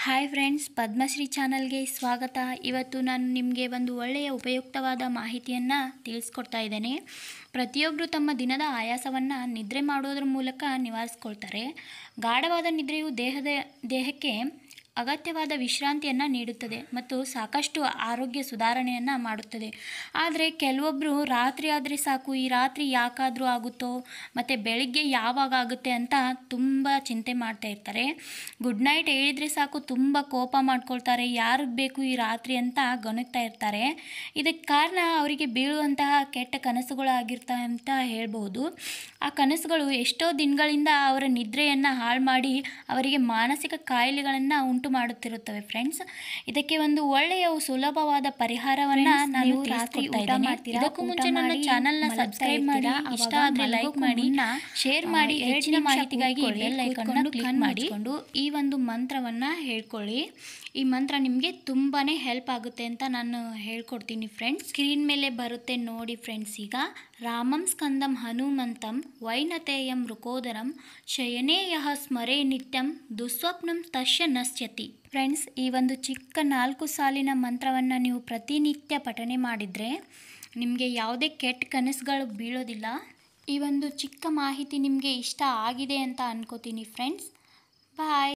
hi friends Padmashri ಚಾನಲ್ಗೆ ಸ್ವಾಗತ ಇವತ್ತು ನಾನು ನಿಮಗೆ ಒಂದು ಒಳ್ಳೆಯ ಉಪಯುಕ್ತವಾದ ಮಾಹಿತಿಯನ್ನು ತಿಳಿಸ್ಕೊಡ್ತಾ ಇದ್ದೇನೆ ಪ್ರತಿಯೊಬ್ಬರು ತಮ್ಮ ದಿನದ ಆಯಾಸವನ್ನು ನಿದ್ರೆ ಮಾಡೋದ್ರ ಮೂಲಕ ನಿವಾರಿಸ್ಕೊಳ್ತಾರೆ ಗಾಢವಾದ ನಿದ್ರೆಯು ದೇಹದ ದೇಹಕ್ಕೆ ಅಗತ್ಯವಾದ ವಿಶ್ರಾಂತಿಯನ್ನು ನೀಡುತ್ತದೆ ಮತ್ತು ಸಾಕಷ್ಟು ಆರೋಗ್ಯ ಸುಧಾರಣೆಯನ್ನು ಮಾಡುತ್ತದೆ ಆದರೆ ಕೆಲವೊಬ್ಬರು ರಾತ್ರಿ ಆದರೆ ಸಾಕು ಈ ರಾತ್ರಿ ಯಾಕಾದರೂ ಆಗುತ್ತೋ ಮತ್ತು ಬೆಳಿಗ್ಗೆ ಯಾವಾಗ ಆಗುತ್ತೆ ಅಂತ ತುಂಬ ಚಿಂತೆ ಮಾಡ್ತಾ ಇರ್ತಾರೆ ಗುಡ್ ನೈಟ್ ಹೇಳಿದರೆ ಸಾಕು ತುಂಬ ಕೋಪ ಮಾಡ್ಕೊಳ್ತಾರೆ ಯಾರಿಗೆ ಬೇಕು ಈ ರಾತ್ರಿ ಅಂತ ಗೊಣಗ್ತಾ ಇರ್ತಾರೆ ಇದಕ್ಕೆ ಕಾರಣ ಅವರಿಗೆ ಬೀಳುವಂತಹ ಕೆಟ್ಟ ಕನಸುಗಳು ಆಗಿರ್ತವೆ ಅಂತ ಹೇಳ್ಬೋದು ಆ ಕನಸುಗಳು ಎಷ್ಟೋ ದಿನಗಳಿಂದ ಅವರ ನಿದ್ರೆಯನ್ನು ಹಾಳು ಮಾಡಿ ಅವರಿಗೆ ಮಾನಸಿಕ ಕಾಯಿಲೆಗಳನ್ನು ಉಂಟು ಮಾಡುತ್ತಿರುತ್ತವೆ ಫ್ರೆಂಡ್ಸ್ ಇದಕ್ಕೆ ಒಂದು ಒಳ್ಳೆಯ ಸುಲಭವಾದ ಪರಿಹಾರವನ್ನ ನಾನು ರಾತ್ರಿ ಊಟ ಮಾಡ್ತೀರಾ ಇದಕ್ಕೂ ಮುಂಚೆ ನನ್ನ ಚಾನಲ್ನ ಸಬ್ಸ್ಕ್ರೈಬ್ ಮಾಡಿ ಇಷ್ಟ ಆದರೆ ಲೈಕ್ ಮಾಡಿ ಶೇರ್ ಮಾಡಿ ಹೆಚ್ಚಿನ ಮಾಹಿತಿಗಾಗಿ ಬೆಲ್ ಐಕನ್ನ ಕ್ಲಿಕ್ ಮಾಡಿಕೊಂಡು ಈ ಒಂದು ಮಂತ್ರವನ್ನು ಹೇಳ್ಕೊಳ್ಳಿ ಈ ಮಂತ್ರ ನಿಮಗೆ ತುಂಬಾ ಹೆಲ್ಪ್ ಆಗುತ್ತೆ ಅಂತ ನಾನು ಹೇಳ್ಕೊಡ್ತೀನಿ ಫ್ರೆಂಡ್ಸ್ ಸ್ಕ್ರೀನ್ ಮೇಲೆ ಬರುತ್ತೆ ನೋಡಿ ಫ್ರೆಂಡ್ಸ್ ಈಗ ರಾಮಂ ಸ್ಕಂದಂ ಹನುಮಂತಂ ವೈನತೇಯಂ ಋಕೋದರಂ ಶಯನೇ ಯಹ ಸ್ಮರೇ ನಿತ್ಯಂ ದುಸ್ವಪ್ನಂ ತಶ್ಯ ನಶ್ಯತಿ ಫ್ರೆಂಡ್ಸ್ ಈ ಒಂದು ಚಿಕ್ಕ ನಾಲ್ಕು ಸಾಲಿನ ಮಂತ್ರವನ್ನು ನೀವು ಪ್ರತಿನಿತ್ಯ ಪಠನೆ ಮಾಡಿದರೆ ನಿಮಗೆ ಯಾವುದೇ ಕೆಟ್ಟ ಕನಸುಗಳು ಬೀಳೋದಿಲ್ಲ ಈ ಒಂದು ಚಿಕ್ಕ ಮಾಹಿತಿ ನಿಮಗೆ ಇಷ್ಟ ಆಗಿದೆ ಅಂತ ಅನ್ಕೋತೀನಿ ಫ್ರೆಂಡ್ಸ್ ಬಾಯ್